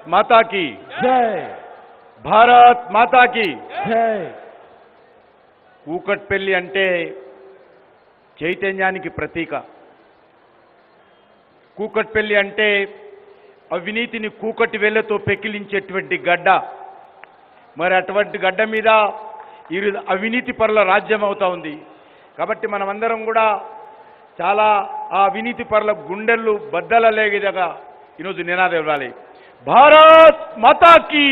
మాతాకి జై భారత్ మాతాకి జై కూకట్పల్లి అంటే చైతన్యానికి ప్రతీక కూకట్పల్లి అంటే అవినీతిని కూకటి వేళ్లతో పెకిలించేటువంటి గడ్డ మరి అటువంటి గడ్డ మీద ఈరోజు అవినీతి పరుల రాజ్యం అవుతా ఉంది కాబట్టి మనమందరం కూడా చాలా ఆ అవినీతి పరుల గుండెళ్ళు బద్దలలే విధంగా ఈరోజు నినాదం ఇవ్వాలి భారత్ మాతాకి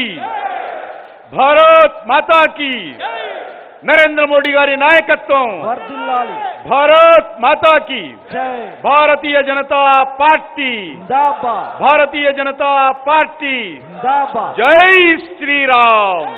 భారత్ మాతాకి నరేంద్ర మోడీ గారి నాయకత్వం వర్ధిల్లాలి భారత్ మాతాకి జై భారతీయ జనతా పార్టీ జిందాబాద్ భారతీయ జనతా పార్టీ జిందాబాద్ జై శ్రీరామ్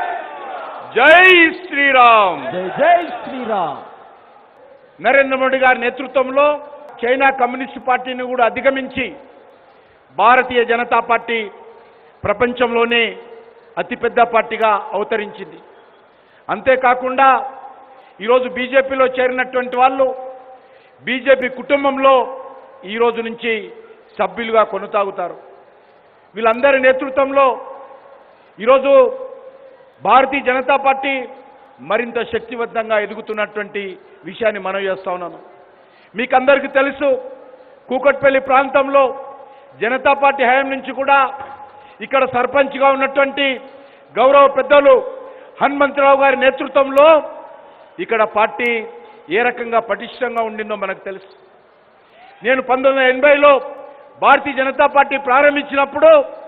జై శ్రీరామ్ జై జై శ్రీరామ్ నరేంద్ర మోడీ గారి నేతృత్వంలో చైనా కమ్యూనిస్ట్ పార్టీని కూడా అధిగమించి భారతీయ జనతా పార్టీ ప్రపంచంలోనే అతిపెద్ద పార్టీగా అవతరించింది అంతేకాకుండా ఈరోజు బీజేపీలో చేరినటువంటి వాళ్ళు బీజేపీ కుటుంబంలో ఈ రోజు నుంచి సభ్యులుగా కొనసాగుతారు వీళ్ళందరి నేతృత్వంలో ఈరోజు భారతీయ జనతా పార్టీ మరింత శక్తివంతంగా ఎదుగుతున్నటువంటి విషయాన్ని మనం చేస్తా ఉన్నాను మీకు అందరికీ తెలుసు కూకట్పల్లి ప్రాంతంలో జనతా పార్టీ హయాం నుంచి కూడా ఇక్కడ సర్పంచ్గా ఉన్నటువంటి గౌరవ పెద్దలు హనుమంతరావు గారి నేతృత్వంలో ఇక్కడ పార్టీ ఏ రకంగా పటిష్టంగా ఉండిందో మనకు తెలుసు నేను పంతొమ్మిది వందల ఎనభైలో భారతీయ జనతా పార్టీ ప్రారంభించినప్పుడు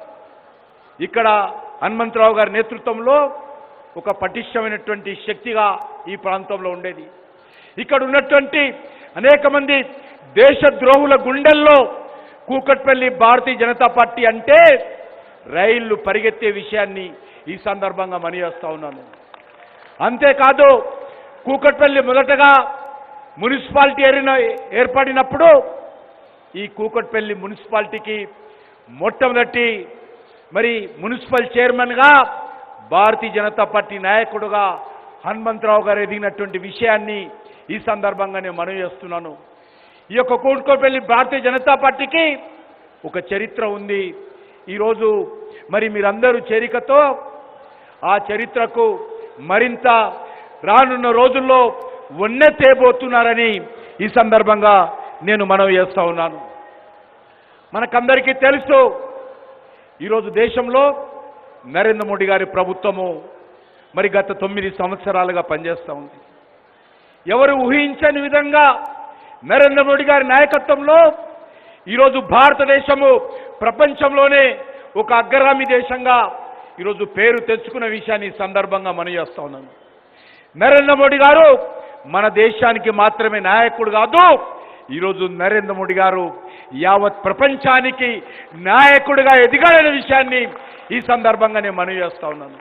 ఇక్కడ హనుమంతరావు గారి నేతృత్వంలో ఒక పటిష్టమైనటువంటి శక్తిగా ఈ ప్రాంతంలో ఉండేది ఇక్కడ ఉన్నటువంటి అనేక మంది దేశద్రోహుల గుండెల్లో కూకట్పల్లి భారతీయ జనతా పార్టీ అంటే రైళ్లు పరిగెత్తే విషయాన్ని ఈ సందర్భంగా మనియేస్తా ఉన్నాను అంతేకాదు కూకట్పల్లి మొదటగా మున్సిపాలిటీ ఏరిన ఏర్పడినప్పుడు ఈ కూకట్పల్లి మున్సిపాలిటీకి మొట్టమొదటి మరి మున్సిపల్ చైర్మన్గా భారతీయ జనతా పార్టీ నాయకుడుగా హనుమంతరావు గారు ఎదిగినటువంటి విషయాన్ని ఈ సందర్భంగా నేను మనవి చేస్తున్నాను ఈ యొక్క కూకట్పల్లి భారతీయ జనతా పార్టీకి ఒక చరిత్ర ఉంది ఈరోజు మరి మీరందరూ చేరికతో ఆ చరిత్రకు మరింత రానున్న రోజుల్లో వన్నె తేబోతున్నారని ఈ సందర్భంగా నేను మనవి చేస్తా ఉన్నాను మనకందరికీ తెలుసు ఈరోజు దేశంలో నరేంద్ర మోడీ గారి ప్రభుత్వము మరి గత తొమ్మిది సంవత్సరాలుగా పనిచేస్తూ ఉంది ఎవరు ఊహించని విధంగా నరేంద్ర మోడీ గారి నాయకత్వంలో ఈరోజు భారతదేశము ప్రపంచంలోనే ఒక అగ్రగామి దేశంగా ఈరోజు పేరు తెచ్చుకున్న విషయాన్ని ఈ సందర్భంగా మనం చేస్తా ఉన్నాను నరేంద్ర మోడీ గారు మన దేశానికి మాత్రమే నాయకుడు కాదు ఈరోజు నరేంద్ర మోడీ గారు యావత్ ప్రపంచానికి నాయకుడిగా ఎదిగాడనే విషయాన్ని ఈ సందర్భంగా నేను మనవి చేస్తా ఉన్నాను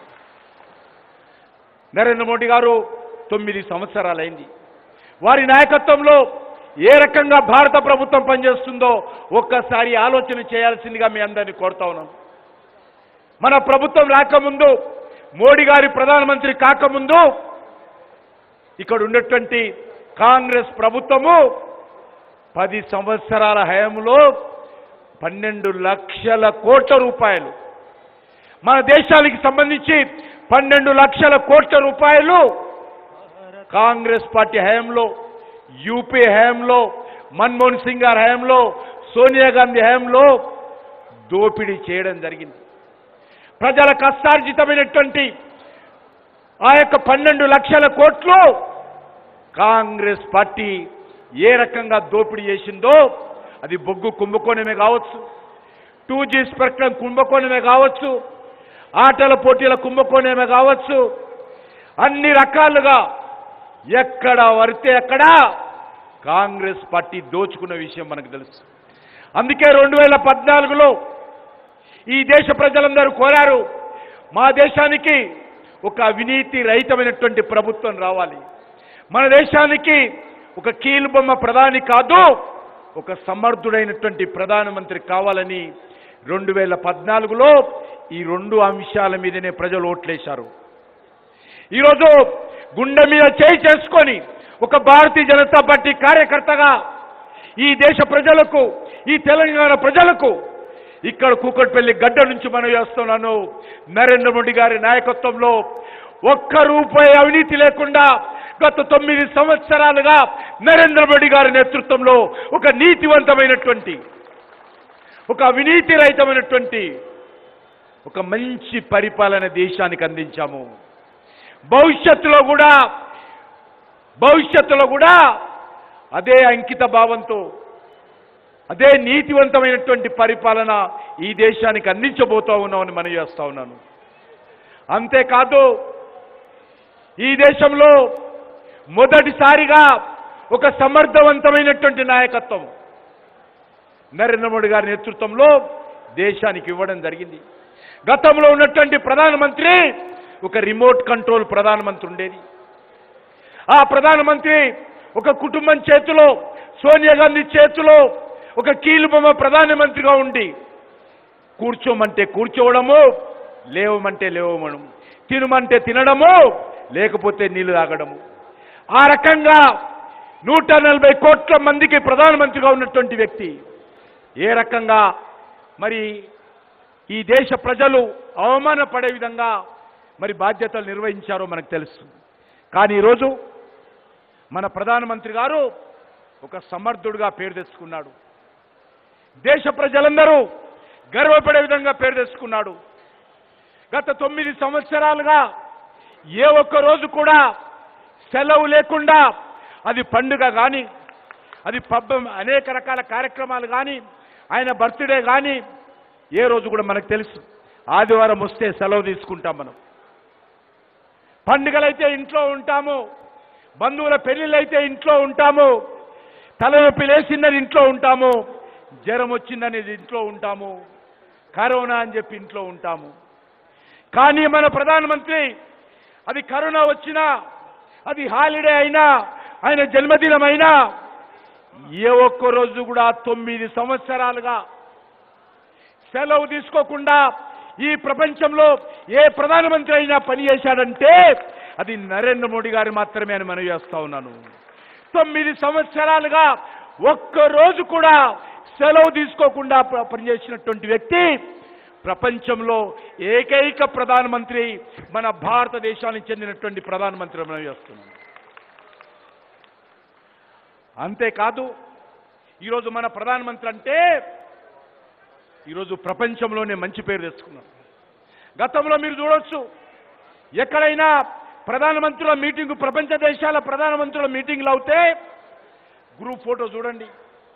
నరేంద్ర మోడీ గారు తొమ్మిది సంవత్సరాలైంది వారి నాయకత్వంలో ఏ రకంగా భారత ప్రభుత్వం పనిచేస్తుందో ఒక్కసారి ఆలోచన చేయాల్సిందిగా మీ అందరినీ కోరుతా ఉన్నాను మన ప్రభుత్వం రాకముందు మోడీ గారి ప్రధానమంత్రి కాకముందు ఇక్కడ ఉన్నటువంటి కాంగ్రెస్ ప్రభుత్వము పది సంవత్సరాల హయాంలో పన్నెండు లక్షల కోట్ల రూపాయలు మన దేశానికి సంబంధించి పన్నెండు లక్షల కోట్ల రూపాయలు కాంగ్రెస్ పార్టీ హయాంలో యూపీ హయాంలో మన్మోహన్ సింగ్ గారి హయాంలో సోనియా గాంధీ హయాంలో దోపిడీ చేయడం జరిగింది ప్రజల కష్టార్జితమైనటువంటి ఆ యొక్క పన్నెండు లక్షల కోట్లు కాంగ్రెస్ పార్టీ ఏ రకంగా దోపిడీ చేసిందో అది బొగ్గు కుంభకోణమే కావచ్చు టూ జీ స్పెక్ట్రం కుంభకోణమే కావచ్చు ఆటల పోటీల కుంభకోణమే కావచ్చు అన్ని రకాలుగా ఎక్కడ వరితే ఎక్కడ కాంగ్రెస్ పార్టీ దోచుకున్న విషయం మనకు తెలుసు అందుకే రెండు వేల పద్నాలుగులో ఈ దేశ ప్రజలందరూ కోరారు మా దేశానికి ఒక అవినీతి రహితమైనటువంటి ప్రభుత్వం రావాలి మన దేశానికి ఒక కీలుబొమ్మ ప్రధాని కాదు ఒక సమర్థుడైనటువంటి ప్రధానమంత్రి కావాలని రెండు వేల పద్నాలుగులో ఈ రెండు అంశాల మీదనే ప్రజలు ఓట్లేశారు ఈరోజు గుండె మీద చేయి చేసుకొని ఒక భారతీయ జనతా పార్టీ కార్యకర్తగా ఈ దేశ ప్రజలకు ఈ తెలంగాణ ప్రజలకు ఇక్కడ కూకట్పల్లి గడ్డ నుంచి మనం చేస్తున్నాను నరేంద్ర మోడీ గారి నాయకత్వంలో ఒక్క రూపాయి అవినీతి లేకుండా గత తొమ్మిది సంవత్సరాలుగా నరేంద్ర మోడీ గారి నేతృత్వంలో ఒక నీతివంతమైనటువంటి ఒక అవినీతి రహితమైనటువంటి ఒక మంచి పరిపాలన దేశానికి అందించాము భవిష్యత్తులో కూడా భవిష్యత్తులో కూడా అదే అంకిత భావంతో అదే నీతివంతమైనటువంటి పరిపాలన ఈ దేశానికి అందించబోతా ఉన్నామని మనం చేస్తా ఉన్నాను అంతేకాదు ఈ దేశంలో మొదటిసారిగా ఒక సమర్థవంతమైనటువంటి నాయకత్వం నరేంద్ర మోడీ గారి నేతృత్వంలో దేశానికి ఇవ్వడం జరిగింది గతంలో ఉన్నటువంటి ప్రధానమంత్రి ఒక రిమోట్ కంట్రోల్ ప్రధానమంత్రి ఉండేది ఆ ప్రధానమంత్రి ఒక కుటుంబం చేతిలో సోనియా గాంధీ చేతిలో ఒక కీలుబొమ్మ ప్రధానమంత్రిగా ఉండి కూర్చోమంటే కూర్చోవడము లేవమంటే లేవమడం తినమంటే తినడము లేకపోతే నీళ్లు తాగడము ఆ రకంగా నూట నలభై కోట్ల మందికి ప్రధానమంత్రిగా ఉన్నటువంటి వ్యక్తి ఏ రకంగా మరి ఈ దేశ ప్రజలు అవమానపడే విధంగా మరి బాధ్యతలు నిర్వహించారో మనకు తెలుసు కానీ ఈరోజు మన ప్రధానమంత్రి గారు ఒక సమర్థుడుగా పేరు తెచ్చుకున్నాడు దేశ ప్రజలందరూ గర్వపడే విధంగా పేరు తెచ్చుకున్నాడు గత తొమ్మిది సంవత్సరాలుగా ఏ ఒక్క రోజు కూడా సెలవు లేకుండా అది పండుగ కానీ అది పబ్బం అనేక రకాల కార్యక్రమాలు కానీ ఆయన బర్త్డే కానీ ఏ రోజు కూడా మనకు తెలుసు ఆదివారం వస్తే సెలవు తీసుకుంటాం మనం పండుగలైతే ఇంట్లో ఉంటాము బంధువుల పెళ్లిళ్ళైతే ఇంట్లో ఉంటాము తలనొప్పి లేచిందని ఇంట్లో ఉంటాము జ్వరం వచ్చిందనేది ఇంట్లో ఉంటాము కరోనా అని చెప్పి ఇంట్లో ఉంటాము కానీ మన ప్రధానమంత్రి అది కరోనా వచ్చినా అది హాలిడే అయినా ఆయన జన్మదినం అయినా ఏ ఒక్క రోజు కూడా తొమ్మిది సంవత్సరాలుగా సెలవు తీసుకోకుండా ఈ ప్రపంచంలో ఏ ప్రధానమంత్రి అయినా పనిచేశాడంటే అది నరేంద్ర మోడీ గారు మాత్రమే అని మనం చేస్తా ఉన్నాను తొమ్మిది సంవత్సరాలుగా ఒక్క రోజు కూడా సెలవు తీసుకోకుండా ప- పనిచేసినటువంటి వ్యక్తి ప్రపంచంలో ఏకైక ప్రధానమంత్రి మన భారతదేశానికి చెందినటువంటి ప్రధానమంత్రి మనం చేస్తున్నాం అంతేకాదు ఈరోజు మన ప్రధానమంత్రి అంటే ఈరోజు ప్రపంచంలోనే మంచి పేరు తెచ్చుకున్నాం గతంలో మీరు చూడొచ్చు ఎక్కడైనా ప్రధానమంత్రుల మీటింగ్ ప్రపంచ దేశాల ప్రధానమంత్రుల మీటింగ్లు అవుతే గ్రూప్ ఫోటో చూడండి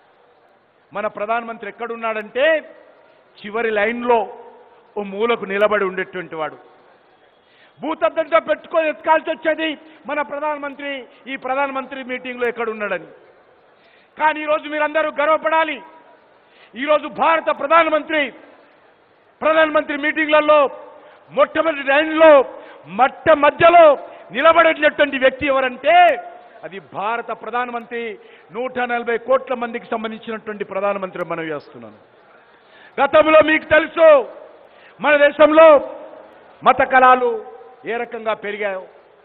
మన ప్రధానమంత్రి ఎక్కడున్నాడంటే చివరి లైన్లో ఓ మూలకు నిలబడి ఉండేటువంటి వాడు భూతద్దంతో పెట్టుకొని ఎత్తుకాల్సి వచ్చేది మన ప్రధానమంత్రి ఈ ప్రధానమంత్రి మీటింగ్లో ఎక్కడ ఉన్నాడని కానీ ఈరోజు మీరందరూ గర్వపడాలి ఈరోజు భారత ప్రధానమంత్రి ప్రధానమంత్రి మీటింగ్లలో మొట్టమొదటి లైన్లో మట్ట మధ్యలో నిలబడేటటువంటి వ్యక్తి ఎవరంటే అది భారత ప్రధానమంత్రి నూట నలభై కోట్ల మందికి సంబంధించినటువంటి ప్రధానమంత్రి మనం చేస్తున్నాను గతంలో మీకు తెలుసు మన దేశంలో మత కళాలు ఏ రకంగా పెరిగాయో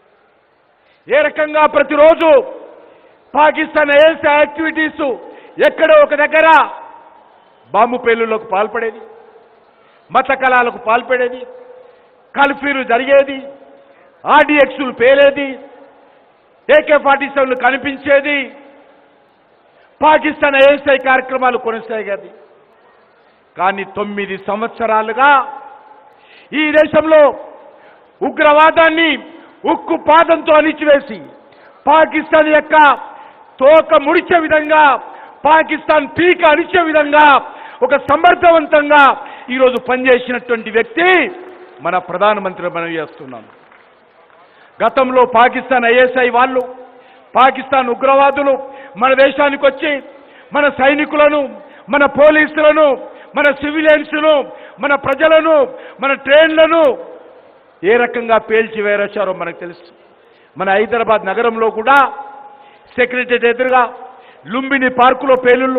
ఏ రకంగా ప్రతిరోజు పాకిస్తాన్ ఏఎస్ యాక్టివిటీస్ ఎక్కడో ఒక దగ్గర బాంబు పేలుళ్లకు పాల్పడేది మత కళాలకు పాల్పడేది కల్ఫీలు జరిగేది ఆర్డీఎక్స్లు పేలేది ఏకే ఫార్టీ సెవెన్లు కనిపించేది పాకిస్తాన్ ఏఎస్ఐ కార్యక్రమాలు కొనసాగేది కానీ తొమ్మిది సంవత్సరాలుగా ఈ దేశంలో ఉగ్రవాదాన్ని ఉక్కు పాదంతో అణిచివేసి పాకిస్తాన్ యొక్క తోక ముడిచే విధంగా పాకిస్తాన్ పీక అణిచే విధంగా ఒక సమర్థవంతంగా ఈరోజు పనిచేసినటువంటి వ్యక్తి మన ప్రధానమంత్రి మనం చేస్తున్నాం గతంలో పాకిస్తాన్ ఐఎస్ఐ వాళ్ళు పాకిస్తాన్ ఉగ్రవాదులు మన దేశానికి వచ్చి మన సైనికులను మన పోలీసులను మన సివిలియన్స్ను మన ప్రజలను మన ట్రైన్లను ఏ రకంగా పేల్చి వేరేశారో మనకు తెలుసు మన హైదరాబాద్ నగరంలో కూడా సెక్రటరీ ఎదురుగా లుంబిని పార్కులో పేలుళ్ళు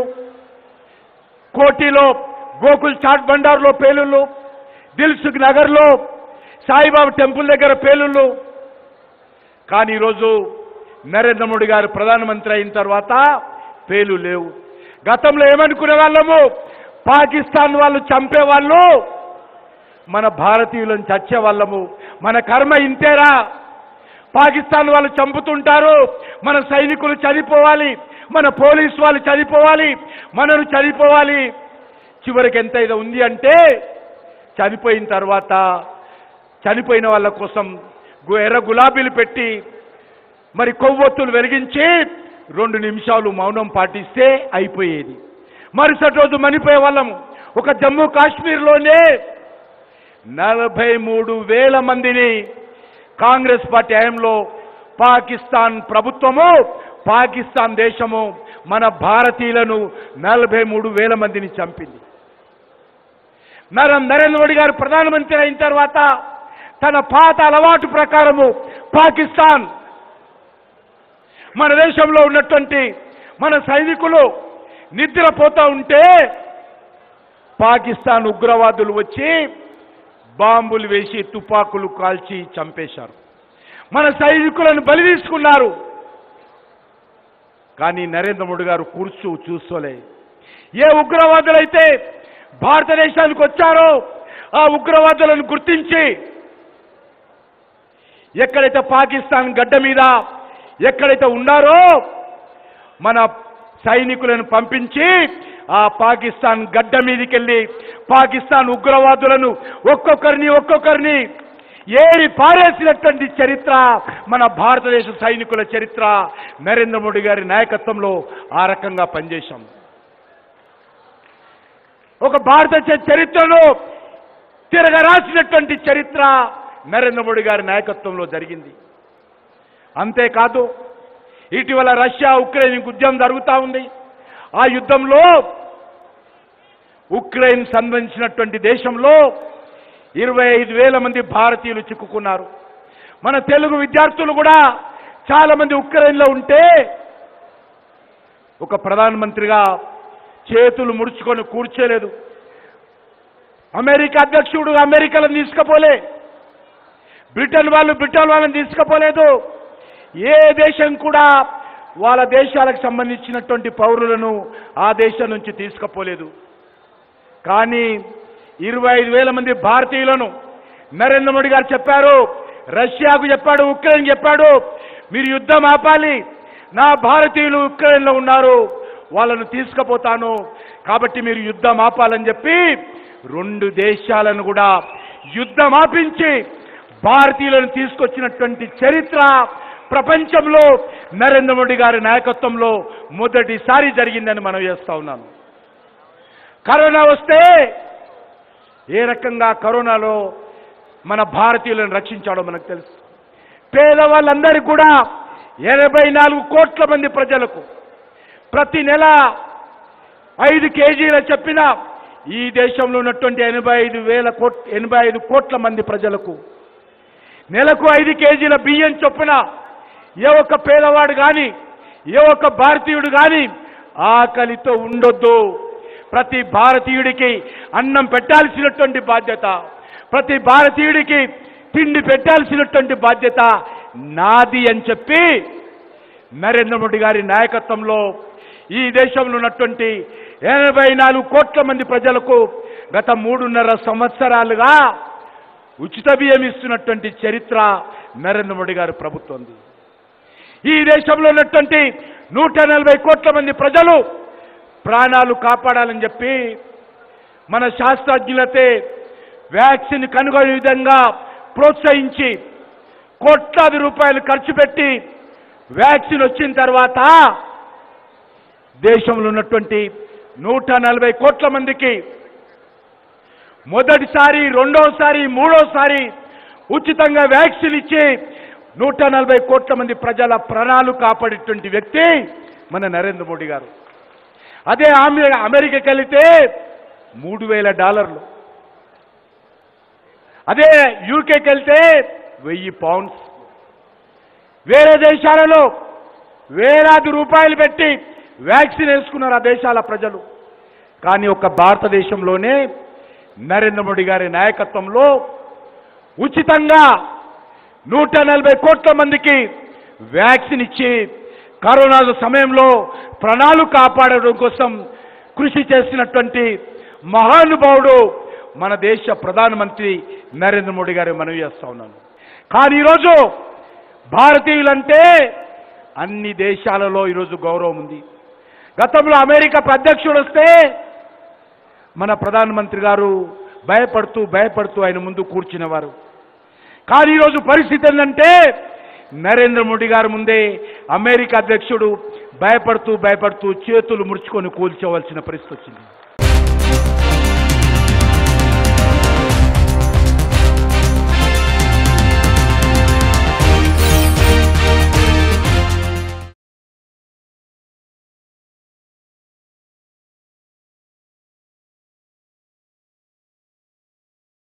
కోటిలో గోకుల్ చాట్ బండార్లో పేలుళ్ళు దిల్సుఖ్ నగర్లో సాయిబాబా టెంపుల్ దగ్గర పేలుళ్ళు కానీ ఈరోజు నరేంద్ర మోడీ గారు ప్రధానమంత్రి అయిన తర్వాత పేలు లేవు గతంలో ఏమనుకునే వాళ్ళము పాకిస్తాన్ వాళ్ళు చంపే వాళ్ళు మన భారతీయులను చచ్చే వాళ్ళము మన కర్మ ఇంతేరా పాకిస్తాన్ వాళ్ళు చంపుతుంటారు మన సైనికులు చనిపోవాలి మన పోలీస్ వాళ్ళు చనిపోవాలి మనను చనిపోవాలి చివరికి ఎంత ఇది ఉంది అంటే చనిపోయిన తర్వాత చనిపోయిన వాళ్ళ కోసం గు- ఎర్ర గులాబీలు పెట్టి మరి కొవ్వొత్తులు వెలిగించి రెండు నిమిషాలు మౌనం పాటిస్తే అయిపోయేది మరుసటి రోజు మనిపోయే వాళ్ళము ఒక జమ్మూ కాశ్మీర్లోనే నలభై మూడు వేల మందిని కాంగ్రెస్ పార్టీ హయాంలో పాకిస్తాన్ ప్రభుత్వము పాకిస్తాన్ దేశము మన భారతీయులను నలభై మూడు వేల మందిని చంపింది నర నరేంద్ర మోడీ గారు ప్రధానమంత్రి అయిన తర్వాత తన పాత అలవాటు ప్రకారము పాకిస్తాన్ మన దేశంలో ఉన్నటువంటి మన సైనికులు నిద్రపోతా ఉంటే పాకిస్తాన్ ఉగ్రవాదులు వచ్చి బాంబులు వేసి తుపాకులు కాల్చి చంపేశారు మన సైనికులను బలి తీసుకున్నారు కానీ నరేంద్ర మోడీ గారు కూర్చు చూస్తోలే ఏ ఉగ్రవాదులైతే భారతదేశానికి వచ్చారో ఆ ఉగ్రవాదులను గుర్తించి ఎక్కడైతే పాకిస్తాన్ గడ్డ మీద ఎక్కడైతే ఉన్నారో మన సైనికులను పంపించి ఆ పాకిస్తాన్ గడ్డ మీదకి వెళ్ళి పాకిస్తాన్ ఉగ్రవాదులను ఒక్కొక్కరిని ఒక్కొక్కరిని ఏరి పారేసినటువంటి చరిత్ర మన భారతదేశ సైనికుల చరిత్ర నరేంద్ర మోడీ గారి నాయకత్వంలో ఆ రకంగా పనిచేశాం ఒక భారత చ- చరిత్రలో తిరగరాసినటువంటి చరిత్ర నరేంద్ర మోడీ గారి నాయకత్వంలో జరిగింది అంతేకాదు ఇటీవల రష్యా ఉక్రెయిన్ యుద్ధం జరుగుతూ ఉంది ఆ యుద్ధంలో ఉక్రెయిన్ సంబంధించినటువంటి దేశంలో ఇరవై ఐదు వేల మంది భారతీయులు చిక్కుకున్నారు మన తెలుగు విద్యార్థులు కూడా చాలా మంది ఉక్రెయిన్లో ఉంటే ఒక ప్రధానమంత్రిగా చేతులు ముడుచుకొని కూర్చోలేదు అమెరికా అధ్యక్షుడు అమెరికాలను తీసుకుపోలే బ్రిటన్ వాళ్ళు బ్రిటన్ వాళ్ళని తీసుకుపోలేదు ఏ దేశం కూడా వాళ్ళ దేశాలకు సంబంధించినటువంటి పౌరులను ఆ దేశం నుంచి తీసుకుపోలేదు కానీ ఇరవై ఐదు వేల మంది భారతీయులను నరేంద్ర మోడీ గారు చెప్పారు రష్యాకు చెప్పాడు ఉక్రెయిన్ చెప్పాడు మీరు యుద్ధం ఆపాలి నా భారతీయులు ఉక్రెయిన్లో ఉన్నారు వాళ్ళను తీసుకుపోతాను కాబట్టి మీరు యుద్ధం ఆపాలని చెప్పి రెండు దేశాలను కూడా యుద్ధం ఆపించి భారతీయులను తీసుకొచ్చినటువంటి చరిత్ర ప్రపంచంలో నరేంద్ర మోడీ గారి నాయకత్వంలో మొదటిసారి జరిగిందని మనం చేస్తా ఉన్నాను కరోనా వస్తే ఏ రకంగా కరోనాలో మన భారతీయులను రక్షించాడో మనకు తెలుసు పేదవాళ్ళందరికీ కూడా ఎనభై నాలుగు కోట్ల మంది ప్రజలకు ప్రతి నెల ఐదు కేజీల చెప్పిన ఈ దేశంలో ఉన్నటువంటి ఎనభై ఐదు వేల కోట్ ఎనభై ఐదు కోట్ల మంది ప్రజలకు నెలకు ఐదు కేజీల బియ్యం చొప్పున ఏ ఒక్క పేదవాడు కానీ ఏ ఒక్క భారతీయుడు కానీ ఆకలితో ఉండొద్దు ప్రతి భారతీయుడికి అన్నం పెట్టాల్సినటువంటి బాధ్యత ప్రతి భారతీయుడికి తిండి పెట్టాల్సినటువంటి బాధ్యత నాది అని చెప్పి నరేంద్ర మోడీ గారి నాయకత్వంలో ఈ దేశంలో ఉన్నటువంటి ఎనభై నాలుగు కోట్ల మంది ప్రజలకు గత మూడున్నర సంవత్సరాలుగా ఉచిత బియ్యం ఇస్తున్నటువంటి చరిత్ర నరేంద్ర మోడీ గారి ప్రభుత్వంది ఈ దేశంలో ఉన్నటువంటి నూట నలభై కోట్ల మంది ప్రజలు ప్రాణాలు కాపాడాలని చెప్పి మన శాస్త్రజ్ఞులతే వ్యాక్సిన్ కనుగొనే విధంగా ప్రోత్సహించి కోట్లాది రూపాయలు ఖర్చు పెట్టి వ్యాక్సిన్ వచ్చిన తర్వాత దేశంలో ఉన్నటువంటి నూట నలభై కోట్ల మందికి మొదటిసారి రెండోసారి మూడోసారి ఉచితంగా వ్యాక్సిన్ ఇచ్చి నూట నలభై కోట్ల మంది ప్రజల ప్రాణాలు కాపాడేటువంటి వ్యక్తి మన నరేంద్ర మోడీ గారు అదే ఆమె అమెరికాకి వెళితే మూడు వేల డాలర్లు అదే యూకేకి వెళ్తే వెయ్యి పౌండ్స్ వేరే దేశాలలో వేలాది రూపాయలు పెట్టి వ్యాక్సిన్ వేసుకున్నారు ఆ దేశాల ప్రజలు కానీ ఒక భారతదేశంలోనే నరేంద్ర మోడీ గారి నాయకత్వంలో ఉచితంగా నూట నలభై కోట్ల మందికి వ్యాక్సిన్ ఇచ్చి కరోనా సమయంలో ప్రాణాలు కాపాడడం కోసం కృషి చేసినటువంటి మహానుభావుడు మన దేశ ప్రధానమంత్రి నరేంద్ర మోడీ గారు మనవి చేస్తా ఉన్నాను కానీ ఈరోజు భారతీయులంటే అన్ని దేశాలలో ఈరోజు గౌరవం ఉంది గతంలో అమెరికా అధ్యక్షుడు వస్తే మన ప్రధానమంత్రి గారు భయపడుతూ భయపడుతూ ఆయన ముందు కూర్చునేవారు కానీ ఈరోజు పరిస్థితి ఏంటంటే నరేంద్ర మోడీ గారు ముందే అమెరికా అధ్యక్షుడు భయపడుతూ భయపడుతూ చేతులు ముడుచుకొని కూల్చోవలసిన పరిస్థితి వచ్చింది